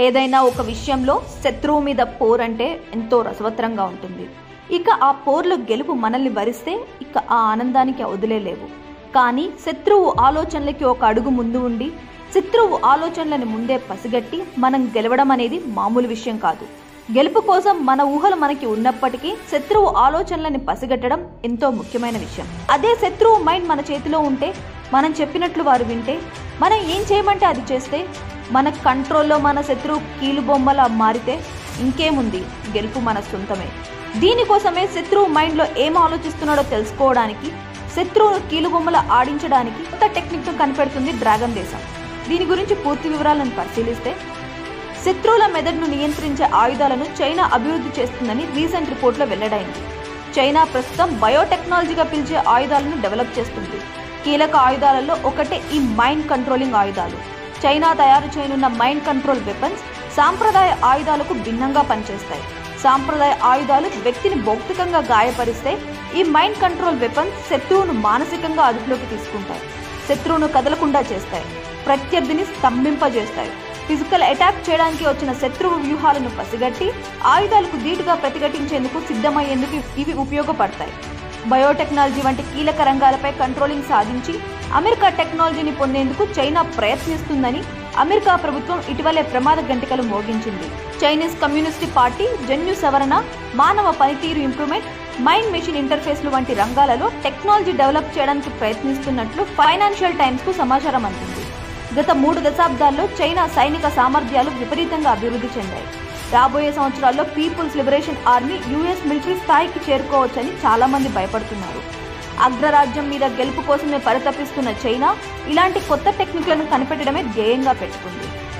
ఏదైనా ఒక విషయంలో శత్రువు మీద పోరంటే ఎంతో రసవత్తరంగా ఉంటుంది ఇక ఆ పోర్లో గెలుపు మనల్ని వరిస్తే ఇక ఆ ఆనందానికి వదిలేలేవు కానీ శత్రువు ఆలోచనలకి ఒక అడుగు ముందు ఉండి శత్రువు ఆలోచనలను ముందే పసిగట్టి మనం గెలవడం అనేది మామూలు విషయం కాదు గెలుపు కోసం మన ఊహలు మనకి ఉన్నప్పటికీ శత్రువు ఆలోచనలని పసిగట్టడం ఎంతో ముఖ్యమైన విషయం అదే శత్రువు మైండ్ మన చేతిలో ఉంటే మనం చెప్పినట్లు వారు వింటే మనం ఏం చేయమంటే అది చేస్తే మన కంట్రోల్లో మన శత్రువు కీలు బొమ్మలా మారితే ఇంకేముంది గెలుపు మన సొంతమే దీనికోసమే శత్రువు మైండ్లో ఏం ఆలోచిస్తున్నాడో తెలుసుకోవడానికి శత్రువును కీలుబొమ్మల ఆడించడానికి కొత్త టెక్నిక్ను కనిపెడుతుంది డ్రాగన్ దేశం దీని గురించి పూర్తి వివరాలను పరిశీలిస్తే శత్రువుల మెదడును నియంత్రించే ఆయుధాలను చైనా అభివృద్ధి చేస్తుందని రీసెంట్ రిపోర్ట్లో వెల్లడైంది చైనా ప్రస్తుతం బయోటెక్నాలజీగా పిలిచే ఆయుధాలను డెవలప్ చేస్తుంది కీలక ఆయుధాలలో ఒకటే ఈ మైండ్ కంట్రోలింగ్ ఆయుధాలు చైనా తయారు చేయనున్న మైండ్ కంట్రోల్ వెపన్స్ సాంప్రదాయ ఆయుధాలకు భిన్నంగా పనిచేస్తాయి సాంప్రదాయ ఆయుధాలు వ్యక్తిని భౌతికంగా గాయపరిస్తే ఈ మైండ్ కంట్రోల్ వెపన్స్ శత్రువును మానసికంగా అదుపులోకి తీసుకుంటాయి శత్రువును కదలకుండా చేస్తాయి ప్రత్యర్థిని స్తంభింపజేస్తాయి ఫిజికల్ అటాక్ చేయడానికి వచ్చిన శత్రువు వ్యూహాలను పసిగట్టి ఆయుధాలకు ధీటుగా ప్రతిఘటించేందుకు సిద్ధమయ్యేందుకు ఇవి ఉపయోగపడతాయి బయోటెక్నాలజీ వంటి కీలక రంగాలపై కంట్రోలింగ్ సాధించి అమెరికా టెక్నాలజీని పొందేందుకు చైనా ప్రయత్నిస్తుందని అమెరికా ప్రభుత్వం ఇటీవలే ప్రమాద గంటికలు మోగించింది చైనీస్ కమ్యూనిస్ట్ పార్టీ జన్యు సవరణ మానవ పనితీరు ఇంప్రూవ్మెంట్ మైండ్ మెషిన్ ఇంటర్ఫేస్లు వంటి రంగాలలో టెక్నాలజీ డెవలప్ చేయడానికి ప్రయత్నిస్తున్నట్లు ఫైనాన్షియల్ టైమ్స్ కు సమాచారం అందింది గత మూడు దశాబ్దాల్లో చైనా సైనిక సామర్థ్యాలు విపరీతంగా అభివృద్ధి చెందాయి రాబోయే సంవత్సరాల్లో people's liberation army US military స్థాయికి చేరుకోవచ్చని చాలా మంది భయపడుతున్నారు అగ్రరాజ్యం మీద గెలుపు కోసమే పరితపిస్తున్న చైనా ఇలాంటి కొత్త టెక్నిక్లను కనిపెట్టడమే ధ్యేయంగా పెట్టుకుంది